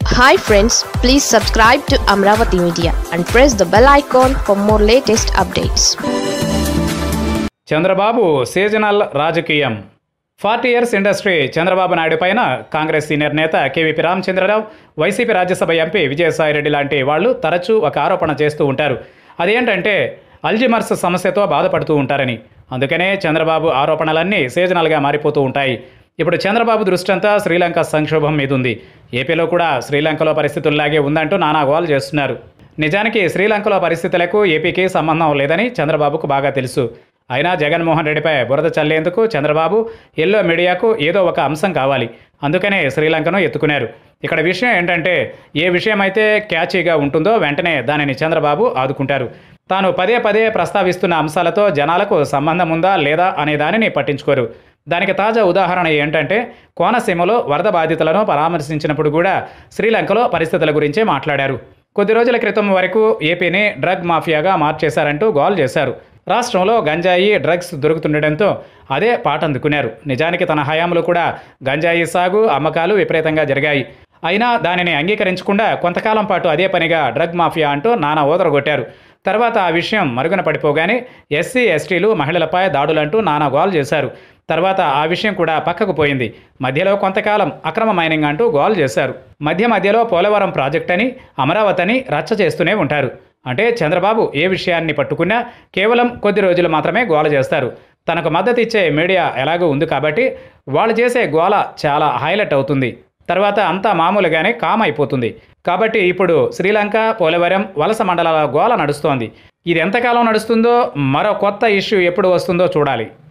hi friends please subscribe to Amaravati media and press the bell icon for more latest updates Chandrababu seasonal రాజకీయం forty years industry Chandrababu Naidu పైన Congress senior నేత KVP Ramachandra Rao YCP Rajya Sabha MP Vijayasai Reddy లాంటి వాళ్ళు తరచూ ఒక ఆరోపణ చేస్తూ ఉంటారు అదేంటంటే అల్జిమర్స్ సమస్యతో బాధపడుతూ ఉంటారని అందుకనే చంద్రబాబు ఆరోపణలన్నీ సీజనల్గా మారిపోతూ ఉంటాయి ఇప్పుడు చంద్రబాబు దృష్టంతా శ్రీలంక సంక్షోభం మీద ఉంది ఏపీలో కూడా శ్రీలంకలో పరిస్థితుల్లాగే ఉందంటూ నానా గోల్ చేస్తున్నారు నిజానికి శ్రీలంకలో పరిస్థితులకు ఏపీకి సంబంధం లేదని చంద్రబాబుకు బాగా తెలుసు అయినా జగన్మోహన్ రెడ్డిపై బురద చల్లేందుకు చంద్రబాబు ఎల్లో మీడియాకు ఏదో ఒక అంశం కావాలి అందుకనే శ్రీలంకను ఎత్తుకున్నారు ఇక్కడ విషయం ఏంటంటే ఏ విషయం అయితే క్యాచీగా ఉంటుందో వెంటనే దానిని చంద్రబాబు ఆదుకుంటారు తాను పదే పదే ప్రస్తావిస్తున్న అంశాలతో జనాలకు సంబంధం ఉందా లేదా అనే దానిని పట్టించుకోరు దానికి తాజా ఉదాహరణ ఏంటంటే కోనసీమలో వరద బాధితులను పరామర్శించినప్పుడు కూడా శ్రీలంకలో పరిస్థితుల గురించే మాట్లాడారు కొద్ది రోజుల క్రితం వరకు ఏపీని డ్రగ్ మాఫియాగా మార్చేశారంటూ గోల్ చేశారు రాష్ట్రంలో గంజాయి డ్రగ్స్ దొరుకుతుండటంతో అదే పాట అందుకున్నారు నిజానికి తన హయాంలో కూడా గంజాయి సాగు అమ్మకాలు విపరీతంగా జరిగాయి అయినా దానిని అంగీకరించకుండా కొంతకాలం పాటు అదే పనిగా డ్రగ్ మాఫియా అంటూ నానా ఓదరగొట్టారు తర్వాత ఆ విషయం మరుగున పడిపోగానే ఎస్సీ ఎస్టీలు మహిళలపై దాడులంటూ నానా గోల్ చేశారు తర్వాత ఆ విషయం కూడా పక్కకు పోయింది మధ్యలో కొంతకాలం అక్రమ మైనింగ్ అంటూ గోల్ చేశారు మధ్య మధ్యలో పోలవరం ప్రాజెక్ట్ అని అమరావతి అని రచ్చ చేస్తూనే ఉంటారు అంటే చంద్రబాబు ఏ విషయాన్ని పట్టుకున్నా కేవలం కొద్ది రోజులు మాత్రమే గోల చేస్తారు తనకు మద్దతు ఇచ్చే మీడియా ఎలాగో ఉంది కాబట్టి వాళ్ళు చేసే గోల చాలా హైలైట్ అవుతుంది తర్వాత అంతా మామూలుగానే కామ్ అయిపోతుంది కాబట్టి ఇప్పుడు శ్రీలంక పోలవరం వలస మండలాల గోల నడుస్తోంది ఇది ఎంతకాలం నడుస్తుందో మరో కొత్త ఇష్యూ ఎప్పుడు వస్తుందో చూడాలి